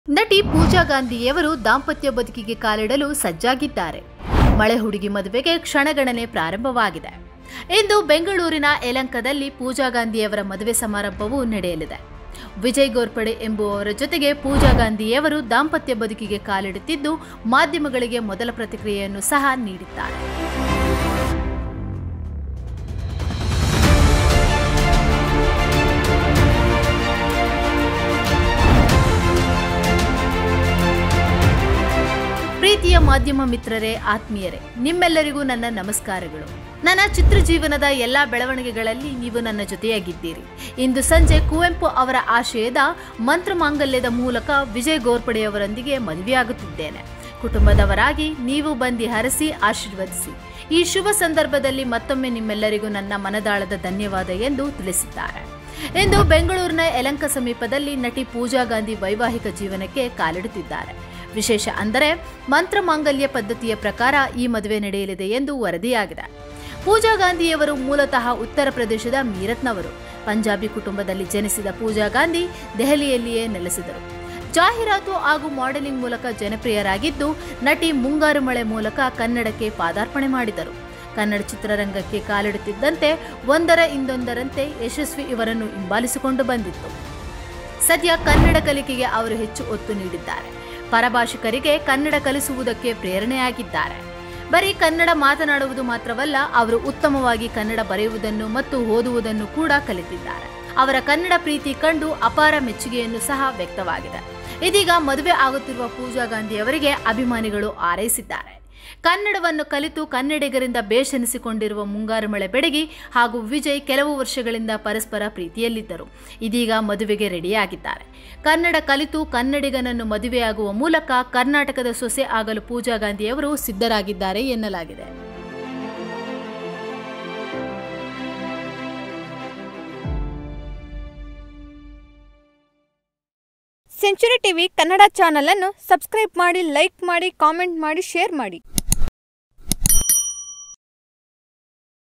ನಟಿ ಪೂಜಾ ಗಾಂಧಿಯವರು ದಾಂಪತ್ಯ ಬದುಕಿಗೆ ಕಾಲಿಡಲು ಸಜ್ಜಾಗಿದ್ದಾರೆ ಮಳೆ ಹುಡುಗಿ ಮದುವೆಗೆ ಕ್ಷಣಗಣನೆ ಪ್ರಾರಂಭವಾಗಿದೆ ಇಂದು ಬೆಂಗಳೂರಿನ ಯಲಂಕದಲ್ಲಿ ಪೂಜಾ ಗಾಂಧಿಯವರ ಮದುವೆ ಸಮಾರಂಭವು ನಡೆಯಲಿದೆ ವಿಜಯ್ ಗೋರ್ಪಡೆ ಎಂಬುವವರ ಜೊತೆಗೆ ಪೂಜಾ ಗಾಂಧಿಯವರು ದಾಂಪತ್ಯ ಬದುಕಿಗೆ ಕಾಲಿಡುತ್ತಿದ್ದು ಮಾಧ್ಯಮಗಳಿಗೆ ಮೊದಲ ಪ್ರತಿಕ್ರಿಯೆಯನ್ನು ಸಹ ನೀಡಿದ್ದಾರೆ ಪ್ರೀತಿಯ ಮಾಧ್ಯಮ ಮಿತ್ರರೇ ಆತ್ಮೀಯರೇ ನಿಮ್ಮೆಲ್ಲರಿಗೂ ನನ್ನ ನಮಸ್ಕಾರಗಳು ನನ್ನ ಚಿತ್ರ ಜೀವನದ ಎಲ್ಲ ಬೆಳವಣಿಗೆಗಳಲ್ಲಿ ನೀವು ನನ್ನ ಜೊತೆಯಾಗಿದ್ದೀರಿ ಇಂದು ಸಂಜೆ ಕುವೆಂಪು ಅವರ ಆಶಯದ ಮಂತ್ರ ಮಾಂಗಲ್ಯದ ಮೂಲಕ ವಿಜಯ್ ಗೋರ್ಪಡೆಯವರೊಂದಿಗೆ ಮದುವೆಯಾಗುತ್ತಿದ್ದೇನೆ ಕುಟುಂಬದವರಾಗಿ ನೀವು ಬಂದಿ ಹರಸಿ ಆಶೀರ್ವದಿಸಿ ಈ ಶುಭ ಸಂದರ್ಭದಲ್ಲಿ ಮತ್ತೊಮ್ಮೆ ನಿಮ್ಮೆಲ್ಲರಿಗೂ ನನ್ನ ಮನದಾಳದ ಧನ್ಯವಾದ ಎಂದು ತಿಳಿಸಿದ್ದಾರೆ ಇಂದು ಬೆಂಗಳೂರಿನ ಯಲಂಕ ಸಮೀಪದಲ್ಲಿ ನಟಿ ಪೂಜಾ ಗಾಂಧಿ ವೈವಾಹಿಕ ಜೀವನಕ್ಕೆ ಕಾಲಿಡುತ್ತಿದ್ದಾರೆ ವಿಶೇಷ ಅಂದರೆ ಮಂತ್ರ ಮಾಂಗಲ್ಯ ಪದ್ಧತಿಯ ಪ್ರಕಾರ ಈ ಮದುವೆ ನಡೆಯಲಿದೆ ಎಂದು ವರದಿಯಾಗಿದೆ ಪೂಜಾ ಗಾಂಧಿಯವರು ಮೂಲತಃ ಉತ್ತರ ಪ್ರದೇಶದ ಮೀರತ್ನವರು ಪಂಜಾಬಿ ಕುಟುಂಬದಲ್ಲಿ ಜನಿಸಿದ ಪೂಜಾ ಗಾಂಧಿ ದೆಹಲಿಯಲ್ಲಿಯೇ ನೆಲೆಸಿದರು ಜಾಹೀರಾತು ಹಾಗೂ ಮಾಡೆಲಿಂಗ್ ಮೂಲಕ ಜನಪ್ರಿಯರಾಗಿದ್ದು ನಟಿ ಮುಂಗಾರು ಮಳೆ ಮೂಲಕ ಕನ್ನಡಕ್ಕೆ ಪಾದಾರ್ಪಣೆ ಮಾಡಿದರು ಕನ್ನಡ ಚಿತ್ರರಂಗಕ್ಕೆ ಕಾಲಿಡುತ್ತಿದ್ದಂತೆ ಒಂದರ ಇಂದೊಂದರಂತೆ ಯಶಸ್ವಿ ಇವರನ್ನು ಹಿಂಬಾಲಿಸಿಕೊಂಡು ಬಂದಿತ್ತು ಸದ್ಯ ಕನ್ನಡ ಕಲಿಕೆಗೆ ಅವರು ಹೆಚ್ಚು ಒತ್ತು ನೀಡಿದ್ದಾರೆ ಪರಭಾಷಿಕರಿಗೆ ಕನ್ನಡ ಕಲಿಸುವುದಕ್ಕೆ ಪ್ರೇರಣೆಯಾಗಿದ್ದಾರೆ ಬರೀ ಕನ್ನಡ ಮಾತನಾಡುವುದು ಮಾತ್ರವಲ್ಲ ಅವರು ಉತ್ತಮವಾಗಿ ಕನ್ನಡ ಬರೆಯುವುದನ್ನು ಮತ್ತು ಓದುವುದನ್ನು ಕೂಡ ಕಲಿತಿದ್ದಾರೆ ಅವರ ಕನ್ನಡ ಪ್ರೀತಿ ಕಂಡು ಅಪಾರ ಮೆಚ್ಚುಗೆಯನ್ನು ಸಹ ವ್ಯಕ್ತವಾಗಿದೆ ಇದೀಗ ಮದುವೆ ಆಗುತ್ತಿರುವ ಪೂಜಾ ಗಾಂಧಿ ಅವರಿಗೆ ಅಭಿಮಾನಿಗಳು ಆರೈಸಿದ್ದಾರೆ ಕನ್ನಡವನ್ನು ಕಲಿತು ಕನ್ನಡಿಗರಿಂದ ಬೇಷೆನಿಸಿಕೊಂಡಿರುವ ಮುಂಗಾರು ಮಳೆ ಬೆಡಗಿ ಹಾಗೂ ವಿಜಯ್ ಕೆಲವು ವರ್ಷಗಳಿಂದ ಪರಸ್ಪರ ಪ್ರೀತಿಯಲ್ಲಿದ್ದರು ಇದೀಗ ಮದುವೆಗೆ ರೆಡಿಯಾಗಿದ್ದಾರೆ ಕನ್ನಡ ಕಲಿತು ಕನ್ನಡಿಗನನ್ನು ಮದುವೆಯಾಗುವ ಮೂಲಕ ಕರ್ನಾಟಕದ ಸೊಸೆ ಆಗಲು ಪೂಜಾ ಗಾಂಧಿಯವರು ಸಿದ್ಧರಾಗಿದ್ದಾರೆ ಎನ್ನಲಾಗಿದೆ ಸೆಂಚುರಿ ಟಿವಿ ಕನ್ನಡ ಚಾನಲ್ ಅನ್ನು ಸಬ್ಸ್ಕ್ರೈಬ್ ಮಾಡಿ ಲೈಕ್ ಮಾಡಿ ಕಾಮೆಂಟ್ ಮಾಡಿ ಶೇರ್ ಮಾಡಿ